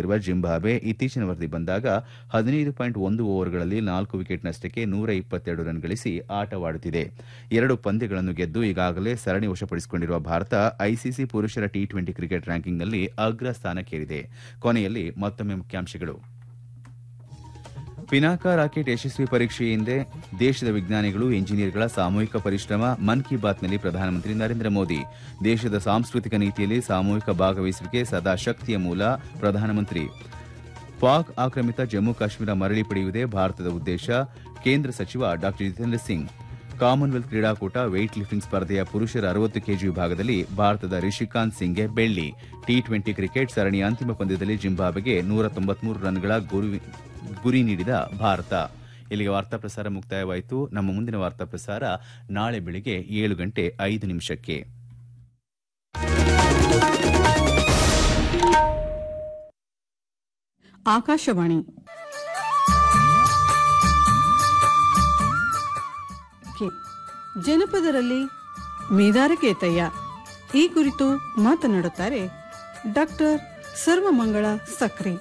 ನಡೆಸುತ್ತಿರುವ ಜಿಂಬಾಬ್ವೆ ಇತ್ತೀಚಿನ ವರದಿ ಬಂದಾಗ ಹದಿನೈದು ಪಾಯಿಂಟ್ ಒಂದು ಓವರ್ಗಳಲ್ಲಿ ನಾಲ್ಕು ವಿಕೆಟ್ ನಷ್ಟಕ್ಕೆ ನೂರ ಇಪ್ಪತ್ತೆರಡು ರನ್ ಗಳಿಸಿ ಆಟವಾಡುತ್ತಿದೆ ಎರಡು ಪಂದ್ಯಗಳನ್ನು ಗೆದ್ದು ಈಗಾಗಲೇ ಸರಣಿ ವಶಪಡಿಸಿಕೊಂಡಿರುವ ಭಾರತ ಐಸಿಸಿ ಪುರುಷರ ಟಿ ಟ್ವೆಂಟಿ ಕ್ರಿಕೆಟ್ ರ್ಯಾಂಕಿಂಗ್ನಲ್ಲಿ ಅಗ್ರ ಸ್ಥಾನಕ್ಕೇರಿದೆ ಕೊನೆಯಲ್ಲಿ ಮತ್ತೊಮ್ಮೆ ಮುಖ್ಯಾಂಶಗಳು ಪಿನಾಕ ರಾಕೆಟ್ ಯಶಸ್ವಿ ಪರೀಕ್ಷೆ ಹಿಂದೆ ದೇಶದ ವಿಜ್ಞಾನಿಗಳು ಇಂಜಿನಿಯರ್ಗಳ ಸಾಮೂಹಿಕ ಪರಿಶ್ರಮ ಮನ್ ಕಿ ಬಾತ್ನಲ್ಲಿ ಪ್ರಧಾನಮಂತ್ರಿ ನರೇಂದ್ರ ಮೋದಿ ದೇಶದ ಸಾಂಸ್ಕೃತಿಕ ನೀತಿಯಲ್ಲಿ ಸಾಮೂಹಿಕ ಭಾಗವಹಿಸುವಿಕೆ ಸದಾ ಶಕ್ತಿಯ ಮೂಲ ಪ್ರಧಾನಮಂತ್ರಿ ಪಾಕ್ ಆಕ್ರಮಿತ ಜಮ್ಮು ಕಾಶ್ಮೀರ ಮರಳಿ ಪಡೆಯುವುದೇ ಭಾರತದ ಉದ್ದೇಶ ಕೇಂದ್ರ ಸಚಿವ ಡಾ ಜಿತೇಂದ್ರ ಸಿಂಗ್ ಕಾಮನ್ವೆಲ್ತ್ ಕ್ರೀಡಾಕೂಟ ವೆಯ್ಟ್ ಲಿಫ್ಟಿಂಗ್ ಸ್ಪರ್ಧೆಯ ಪುರುಷರ ಅರವತ್ತು ಕೆಜಿ ವಿಭಾಗದಲ್ಲಿ ಭಾರತದ ರಿಷಿಕಾಂತ್ ಸಿಂಗ್ಗೆ ಬೆಳ್ಳಿ ಟಿ ಟ್ವೆಂಟಿ ಕ್ರಿಕೆಟ್ ಸರಣಿಯ ಅಂತಿಮ ಪಂದ್ಯದಲ್ಲಿ ಜಿಂಬಾಬ್ವೆಗೆ ನೂರ ತೊಂಬತ್ಮೂರು ರನ್ಗಳ ಗುರಿ ನೀಡಿದ ಭಾರತ ಇಲ್ಲಿಗೆ ವಾರ್ತಾ ಪ್ರಸಾರ ಮುಕ್ತಾಯವಾಯಿತು ನಮ್ಮ ಮುಂದಿನ ವಾರ್ತಾ ಪ್ರಸಾರ ನಾಳೆ ಬೆಳಿಗ್ಗೆ ಏಳು ಗಂಟೆ ಐದು ನಿಮಿಷಕ್ಕೆ ಆಕಾಶವಾಣಿ ಜನಪದರಲ್ಲಿ ಮೇದಾರಕೇತಯ್ಯ ಈ ಕುರಿತು ಮಾತನಾಡುತ್ತಾರೆ ಡಾಕ್ಟರ್ ಸರ್ವಮಂಗಳ ಸಕ್ರಿ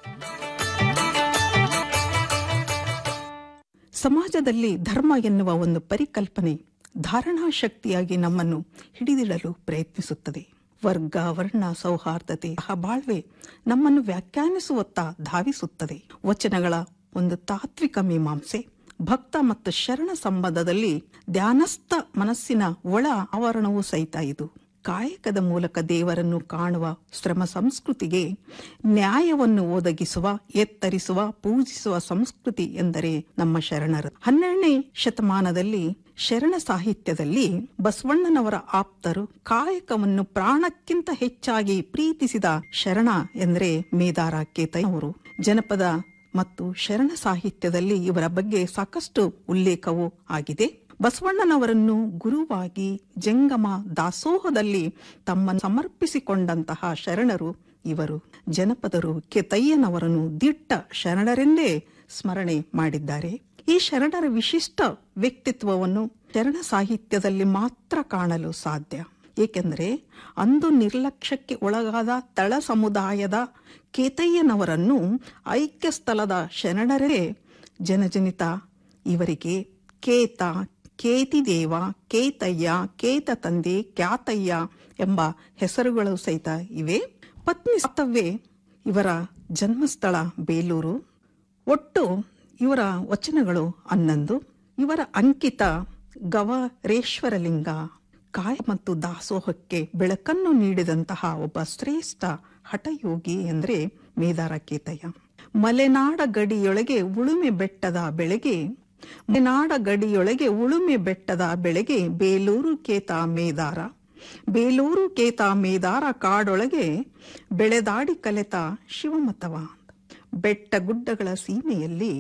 ಸಮಾಜದಲ್ಲಿ ಧರ್ಮ ಎನ್ನುವ ಒಂದು ಪರಿಕಲ್ಪನೆ ಧಾರಣಾ ಶಕ್ತಿಯಾಗಿ ನಮ್ಮನ್ನು ಹಿಡಿದಿಡಲು ಪ್ರಯತ್ನಿಸುತ್ತದೆ ವರ್ಗ ವರ್ಣ ಸೌಹಾರ್ದತೆ ಬಾಳ್ವೆ ನಮ್ಮನ್ನು ವ್ಯಾಖ್ಯಾನಿಸುವತ್ತ ಧಾವಿಸುತ್ತದೆ ವಚನಗಳ ಒಂದು ತಾತ್ವಿಕ ಮೀಮಾಂಸೆ ಭಕ್ತ ಮತ್ತು ಶರಣ ಸಂಬಂಧದಲ್ಲಿ ಧ್ಯಾನಸ್ಥ ಮನಸ್ಸಿನ ಒಳ ಆವರಣವೂ ಸಹಿತ ಇದು ಕಾಯಕದ ಮೂಲಕ ದೇವರನ್ನು ಕಾಣುವ ಶ್ರಮ ಸಂಸ್ಕೃತಿಗೆ ನ್ಯಾಯವನ್ನು ಒದಗಿಸುವ ಎತ್ತರಿಸುವ ಪೂಜಿಸುವ ಸಂಸ್ಕೃತಿ ಎಂದರೆ ನಮ್ಮ ಶರಣರು ಹನ್ನೆರಡನೇ ಶತಮಾನದಲ್ಲಿ ಶರಣ ಸಾಹಿತ್ಯದಲ್ಲಿ ಬಸವಣ್ಣನವರ ಆಪ್ತರು ಕಾಯಕವನ್ನು ಪ್ರಾಣಕ್ಕಿಂತ ಹೆಚ್ಚಾಗಿ ಪ್ರೀತಿಸಿದ ಶರಣ ಎಂದರೆ ಮೇದಾರ ಕೇತಯ್ಯವರು ಜನಪದ ಮತ್ತು ಶರಣ ಸಾಹಿತ್ಯದಲ್ಲಿ ಇವರ ಬಗ್ಗೆ ಸಾಕಷ್ಟು ಉಲ್ಲೇಖವೂ ಆಗಿದೆ ಬಸವಣ್ಣನವರನ್ನು ಗುರುವಾಗಿ ಜಂಗಮ ದಾಸೋಹದಲ್ಲಿ ತಮ್ಮನ್ನು ಸಮರ್ಪಿಸಿಕೊಂಡಂತಹ ಶರಣರು ಇವರು ಜನಪದರು ಕೆತಯ್ಯನವರನ್ನು ದಿಟ್ಟ ಶರಣರೆಂದೇ ಸ್ಮರಣೆ ಮಾಡಿದ್ದಾರೆ ಈ ಶರಣರ ವಿಶಿಷ್ಟ ವ್ಯಕ್ತಿತ್ವವನ್ನು ಶರಣ ಸಾಹಿತ್ಯದಲ್ಲಿ ಮಾತ್ರ ಕಾಣಲು ಸಾಧ್ಯ ಏಕೆಂದರೆ ಅಂದು ನಿರ್ಲಕ್ಷ್ಯಕ್ಕೆ ಒಳಗಾದ ತಳ ಸಮುದಾಯದ ಕೇತಯ್ಯನವರನ್ನು ಐಕ್ಯ ಸ್ಥಳದ ಶರಣರೇ ಜನಜನಿತ ಇವರಿಗೆ ಕೇತ ಕೇತಿದೇವ ಕೇತಯ್ಯ ಕೇತ ತಂದೆ ಕ್ಯಾತಯ್ಯ ಎಂಬ ಹೆಸರುಗಳು ಸಹಿತ ಇವೆ ಪತ್ನಿ ಸತ್ತವ್ವೆ ಇವರ ಜನ್ಮಸ್ಥಳ ಬೇಲೂರು ಒಟ್ಟು ಇವರ ವಚನಗಳು ಹನ್ನೊಂದು ಇವರ ಅಂಕಿತ ಗವರೇಶ್ವರಲಿಂಗ ಕಾಯ ಮತ್ತು ದಾಸೋಹಕ್ಕೆ ಬೆಳಕನ್ನು ನೀಡಿದಂತಹ ಒಬ್ಬ ಶ್ರೇಷ್ಠ ಹಠಯೋಗಿ ಎಂದರೆ ಮೇದಾರ ಕೇತಯ್ಯ ಮಲೆನಾಡ ಗಡಿಯೊಳಗೆ ಉಳುಮೆ ಬೆಟ್ಟದ ಬೆಳೆಗೆ ಮಲೆನಾಡ ಗಡಿಯೊಳಗೆ ಉಳುಮೆ ಬೆಟ್ಟದ ಬೆಳೆಗೆ ಬೇಲೂರು ಕೇತ ಮೇದಾರ ಬೇಲೂರು ಕೇತ ಮೇದಾರ ಕಾಡೊಳಗೆ ಬೆಳೆದಾಡಿ ಕಲೆತ ಶಿವಮತವ ಬೆಟ್ಟ ಗುಡ್ಡಗಳ ಸೀಮೆಯಲ್ಲಿ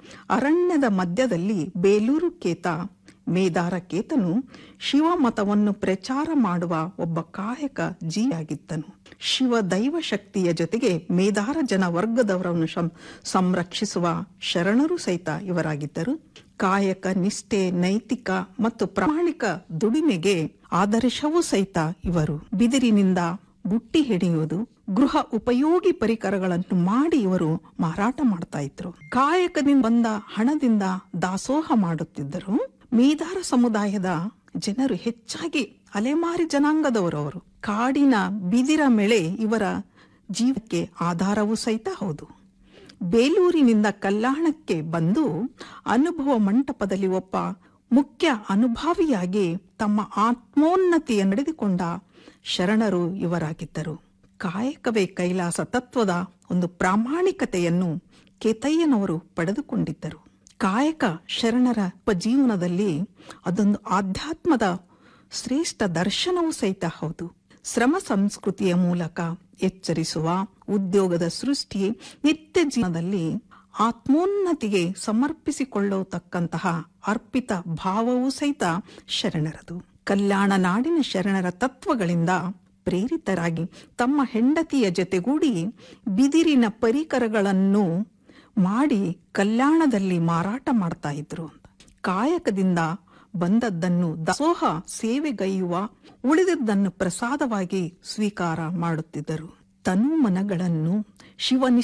ಅರಣ್ಯದ ಮಧ್ಯದಲ್ಲಿ ಬೇಲೂರು ಕೇತ ಮೇದಾರ ಕೇತನು ಶಿವಮತವನ್ನು ಪ್ರಚಾರ ಮಾಡುವ ಒಬ್ಬ ಕಾಯಕ ಜೀಯಾಗಿದ್ದನು ಶಿವ ದೈವ ಶಕ್ತಿಯ ಜೊತೆಗೆ ಮೇದಾರ ಜನ ವರ್ಗದವರನ್ನು ಸಂರಕ್ಷಿಸುವ ಶರಣರು ಸಹಿತ ಇವರಾಗಿದ್ದರು ಕಾಯಕ ನಿಷ್ಠೆ ನೈತಿಕ ಮತ್ತು ಪ್ರಾಮಾಣಿಕ ದುಡಿಮೆಗೆ ಆದರ್ಶವೂ ಸಹಿತ ಇವರು ಬಿದಿರಿನಿಂದ ಬುಟ್ಟಿ ಹಿಡಿಯುವುದು ಗೃಹ ಉಪಯೋಗಿ ಪರಿಕರಗಳನ್ನು ಮಾಡಿ ಇವರು ಮಾರಾಟ ಮಾಡ್ತಾ ಇದ್ರು ಕಾಯಕದಿಂದ ಬಂದ ಹಣದಿಂದ ದಾಸೋಹ ಮಾಡುತ್ತಿದ್ದರು ಮೇದಾರ ಸಮುದಾಯದ ಜನರು ಹೆಚ್ಚಾಗಿ ಅಲೆಮಾರಿ ಜನಾಂಗದವರು ಅವರು ಕಾಡಿನ ಬಿದಿರ ಮೇಳೆ ಇವರ ಜೀವಕ್ಕೆ ಆಧಾರವೂ ಸಹಿತ ಹೌದು ಬೇಲೂರಿನಿಂದ ಕಲ್ಯಾಣಕ್ಕೆ ಬಂದು ಅನುಭವ ಮಂಟಪದಲ್ಲಿ ಒಬ್ಬ ಮುಖ್ಯ ಅನುಭಾವಿಯಾಗಿ ತಮ್ಮ ಆತ್ಮೋನ್ನತಿಯ ನಡೆದುಕೊಂಡ ಶರಣರು ಇವರಾಗಿದ್ದರು ಕಾಯಕವೇ ಕೈಲಾಸ ತತ್ವದ ಒಂದು ಪ್ರಾಮಾಣಿಕತೆಯನ್ನು ಕೇತಯ್ಯನವರು ಪಡೆದುಕೊಂಡಿದ್ದರು ಕಾಯಕ ಶರಣರ ಜೀವನದಲ್ಲಿ ಅದೊಂದು ಆಧ್ಯಾತ್ಮದ ಶ್ರೇಷ್ಠ ದರ್ಶನವೂ ಸಹಿತ ಹೌದು ಶ್ರಮ ಸಂಸ್ಕೃತಿಯ ಮೂಲಕ ಎಚ್ಚರಿಸುವ ಉದ್ಯೋಗದ ಸೃಷ್ಟಿ ನಿತ್ಯ ಜೀವನದಲ್ಲಿ ಆತ್ಮೋನ್ನತಿಗೆ ಸಮರ್ಪಿಸಿಕೊಳ್ಳತಕ್ಕಂತಹ ಅರ್ಪಿತ ಭಾವವೂ ಸಹಿತ ಶರಣರದು ಕಲ್ಯಾಣ ನಾಡಿನ ಶರಣರ ತತ್ವಗಳಿಂದ ಪ್ರೇರಿತರಾಗಿ ತಮ್ಮ ಹೆಂಡತಿಯ ಜೊತೆಗೂಡಿ ಬಿದಿರಿನ ಪರಿಕರಗಳನ್ನು ಮಾಡಿ ಕಲ್ಯಾಣದಲ್ಲಿ ಮಾರಾಟ ಮಾಡ್ತಾ ಇದ್ರು ಕಾಯಕದಿಂದ ಬಂದದ್ದನ್ನು ದಾಸೋಹ ಸೇವೆಗೈಯುವ ಉಳಿದದ್ದನ್ನು ಪ್ರಸಾದವಾಗಿ ಸ್ವೀಕಾರ ಮಾಡುತ್ತಿದ್ದರು ತನು ಮನಗಳನ್ನು ಶಿವನಿ